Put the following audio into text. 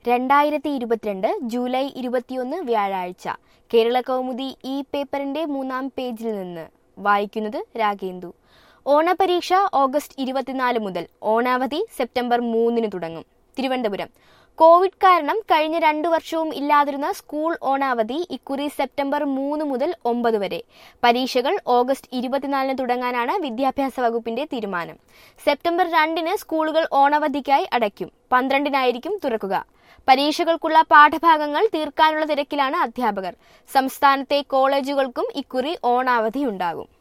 രണ്ടായിരത്തി ഇരുപത്തിരണ്ട് ജൂലൈ ഇരുപത്തിയൊന്ന് വ്യാഴാഴ്ച കേരള കൗമുദി ഈ പേപ്പറിന്റെ മൂന്നാം പേജിൽ നിന്ന് വായിക്കുന്നത് രാഗേന്ദു ഓണപരീക്ഷ ഓഗസ്റ്റ് ഇരുപത്തിനാല് മുതൽ ഓണാവധി സെപ്റ്റംബർ മൂന്നിന് തുടങ്ങും തിരുവനന്തപുരം കോവിഡ് കാരണം കഴിഞ്ഞ രണ്ടു വർഷവും ഇല്ലാതിരുന്ന സ്കൂൾ ഓണാവധി ഇക്കുറി സെപ്റ്റംബർ മൂന്ന് മുതൽ ഒമ്പത് വരെ പരീക്ഷകൾ ഓഗസ്റ്റ് ഇരുപത്തിനാലിന് തുടങ്ങാനാണ് വിദ്യാഭ്യാസ വകുപ്പിന്റെ തീരുമാനം സെപ്റ്റംബർ രണ്ടിന് സ്കൂളുകൾ ഓണാവധിക്കായി അടയ്ക്കും പന്ത്രണ്ടിനായിരിക്കും തുറക്കുക പരീക്ഷകൾക്കുള്ള പാഠഭാഗങ്ങൾ തീർക്കാനുള്ള തിരക്കിലാണ് അധ്യാപകർ സംസ്ഥാനത്തെ കോളേജുകൾക്കും ഇക്കുറി ഓണാവധിയുണ്ടാകും